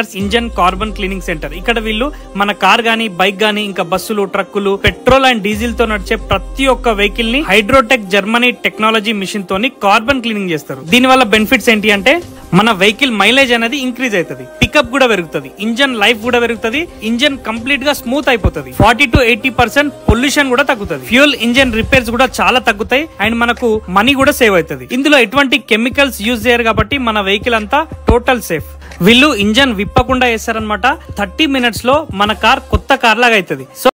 Motors engine carbon cleaning centre ఇక్కడ వీళ్ళు మన కార్ గానీ బైక్ గానీ ఇంకా బస్సులు ట్రక్కులు పెట్రోల్ అండ్ డీజిల్ తో నడిచే ప్రతి ఒక్క వెహికల్ ని హైడ్రోటెక్ జర్మనీ టెక్నాలజీ మిషన్ తోని కార్బన్ క్లీనింగ్ చేస్తారు దీని వల్ల బెనిఫిట్స్ ఏంటి అంటే మన వెహికల్ మైలేజ్ అనేది ఇంక్రీజ్ అవుతుంది పికప్ కూడా పెరుగుతుంది ఇంజన్ లైఫ్ కూడా పెరుగుతుంది ఇంజన్ కంప్లీట్ గా స్మూత్ అయిపోతుంది forty to eighty percent pollution కూడా తగ్గుతుంది ఫ్యూల్ ఇంజన్ రిపేర్స్ కూడా చాలా తగ్గుతాయి అండ్ మనకు మనీ కూడా సేవ్ అవుతుంది ఇందులో ఎటువంటి కెమికల్స్ యూజ్ చేయరు కాబట్టి మన వెహికల్ అంతా టోటల్ సేఫ్ వీళ్ళు ఇంజన్ విప్పకుండా వేస్తారనమాట థర్టీ మినిట్స్ లో మన కార్ కొత్త కార్ లాగా అవుతుంది సో